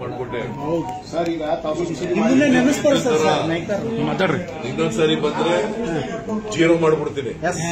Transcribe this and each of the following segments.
ಮಾಡ್ಕೊಟ್ಟೆ sir ಈಗ ತಾವು subsidy ನಿಮ್ಮನ್ನೇ ನೆನೆಸ್ತಾರೆ ಸರ್ ಸರ್ ನೈಕರ್ ಮಾತಾಡ್ರಿ ಇನ್ನೊಂದ್ಸರಿ ಬಂದ್ರೆ ಜೀರೋ ಮಾಡ್ಬಿಡ್ತೀನಿ ಎಸ್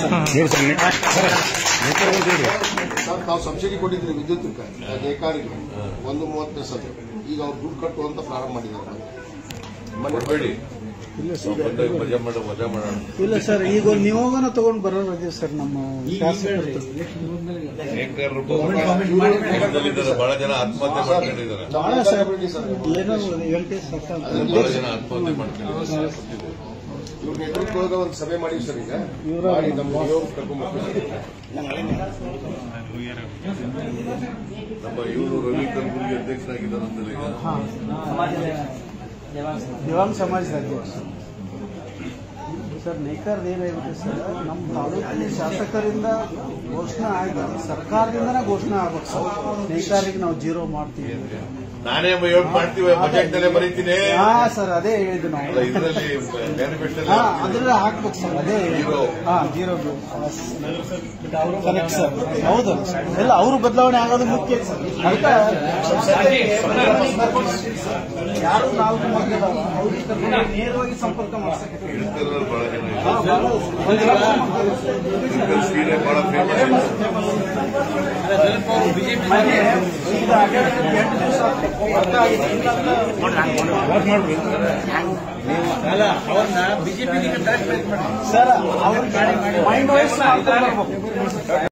ಸರ್ ತಾವು ಸಬ್ಸಿಡಿ ಕೊಟ್ಟಿದ್ರಿ ವಿದ್ಯುತ್ಗೆ ನೇಕಾರಿಗೆ ಒಂದು ಮೂವತ್ತು ಪೈಸದು ಈಗ ಅವ್ರು ದುಡ್ಡು ಕಟ್ಟುವಂತ ಪ್ರಾರಂಭ ಮಾಡಿದ್ದಾರೆ ಕೊಡ್ಬೇಡಿ ಬಂದಾಗ ಮಜಾ ಮಾಡ ಮಜಾ ಮಾಡೋಣ ಇಲ್ಲ ಸರ್ ಈಗ ಒಂದು ನಿಯೋಗನ ತಗೊಂಡ್ ಬರೋದಿದೆ ಸರ್ ನಮ್ಮ ಶಾಸಕರು ನೇಕಾರರು ದೇಶದಲ್ಲಿದ್ದಾರೆ ಬಹಳ ಜನ ಆತ್ಮಹತ್ಯೆ ಮಾಡ್ಕೊಂಡಿದ್ದಾರೆ ಬಹಳ ಸರ್ ಏನೋ ವೆಂಕಟೇಶ್ ಸತ್ತ ಬಹಳ ಜನ ಆತ್ಮಹತ್ಯೆ ಮಾಡ್ಕೊಂಡಿದ್ದಾರೆ ಇವ್ರ ನೇತೃತ್ವದಾಗ ಒಂದು ಸಭೆ ಮಾಡಿವಿ ಸರ್ ಈಗ ಇವ್ರ ಮಾಡಿ ನಮ್ಮ ನಿಯೋಗ ಕರ್ಕೊಂಡ್ಬರ್ತೀವಿ ನಮ್ಮ ಇವರು ರವಿ ಕಲ್ಬುರ್ಗಿ ಅಧ್ಯಕ್ಷರಾಗಿದ್ದಾರಂತಲ್ಲ ಈಗ ದಿವಾಂಗ್ ಸಮಾಜದ ಅಧ್ಯಕ್ಷ ಸರ್ ನೇಕಾರ್ದು ಏನಾಗುತ್ತೆ ಸರ್ ನಮ್ಮ ತಾಲೂಕಿನ ಶಾಸಕರಿಂದ ಘೋಷಣೆ ಆಗಿ ಸರ್ಕಾರದಿಂದನೇ ಘೋಷಣೆ ಆಗ್ಬೇಕು ಸರ್ ನೇಕಾರಿಗೆ ನಾವು ಜೀರೋ ಮಾಡ್ತೀವಿ ನಾನೇ ಯೋಗ ಮಾಡ್ತೀವಿ ಬಜೆಟ್ ನಲ್ಲೇ ಬರೀತೀನಿ ಹಾ ಸರ್ ಅದೇ ಹೇಳಿದ್ದು ನಾವು ಅಲ್ಲ ಇದರಲ್ಲಿ ಮ್ಯಾನಿಫೆಸ್ಟೋ ಹಾ ಅದ್ರಲ್ಲಿ ಹಾಕ್ಬೇಕು ಸರ್ ಅದೇ Zero. ಹಾ ಜೀರೋ ಕರೆಕ್ಟ್ ಸರ್ ಹೌದು ಎಲ್ಲ ಅವರು ಬದಲಾವಣೆ ಆಗೋದು ಮುಖ್ಯ ಸರ್ ಅದಕ್ಕೆ ಯಾರು ನಾಲ್ಕು ಮಂದಿ ಅದಾವ, ಅವ್ರಿಗೆ ಕರ್ಕೊಂಡು ನೇರವಾಗಿ ಸಂಪರ್ಕ ಮಾಡ್ಸಕ್ಕೆ ಇಳ್ಕಲ್ನಲ್ಲಿ ಬಹಳ ಜನ ಹಾ, ಇದ್ದಾರೆ ಬಹಳ ಒಂದು ಲಕ್ಷ ಮಂದಿ ಇದ್ದಾರೆ ಸರ್. ಇಳ್ಕಲ್ ಸೀರೆ ಬಹಳ ಫೇಮಸ್ ಮೊನ್ನೆ ಈಗ ಅಡ್ಡಾಡಿ ಎಂಟು ದಿವಸ ಆಯ್ತು. ಅರ್ಥ ಆಗಿಲ್ಲ. ಸರ್ ಅವ್ರ ಮೈಂಡ್ ವಾಯ್ಸ್